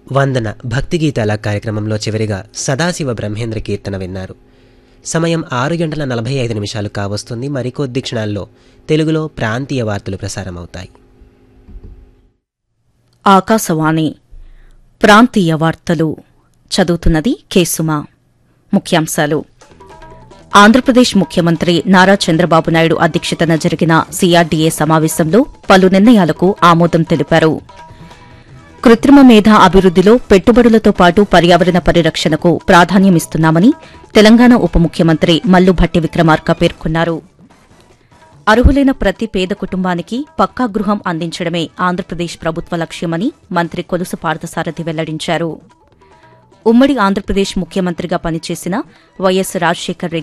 వందన భక్తి గీతాల కార్యక్రమంలో చివరిగా సదాశివ బ్రహ్మేంద్ర కీర్తన విన్నారు సమయం ఆరు గంటల నలభై ఐదు నిమిషాలు కావస్తుంది మరికొద్ది క్షణాల్లో తెలుగులో ప్రాంతీయ వార్తలు ప్రసారమవుతాయి ఆకాశవాణి ప్రాంతీయ వార్తలు చదువుతున్నది కేసుమా ముఖ్యాంశాలు ఆంధ్రప్రదేశ్ ముఖ్యమంత్రి నారా చంద్రబాబు నాయుడు అధ్యక్షతన జరిగిన సీఆర్డీఏ సమావేశంలో పలు నిర్ణయాలకు ఆమోదం తెలిపారు కృత్రిమ మేధ అభివృద్దిలో పెట్టుబడులతో పాటు పర్యావరణ పరిరక్షణకు ప్రాధాన్యమిస్తున్నామని తెలంగాణ ఉప ముఖ్యమంత్రి మల్లుభట్టి విక్రమార్క పేర్కొన్నారు అర్హులైన ప్రతి పేద కుటుంబానికి పక్కా గృహం అందించడమే ఆంధ్రప్రదేశ్ ప్రభుత్వ లక్ష్యమని మంత్రి కొలుసు పార్థసారథి వెల్లడించారు ఉమ్మడి ఆంధ్రప్రదేశ్ ముఖ్యమంత్రిగా పనిచేసిన వైఎస్ రాజశేఖర్ రెడ్డి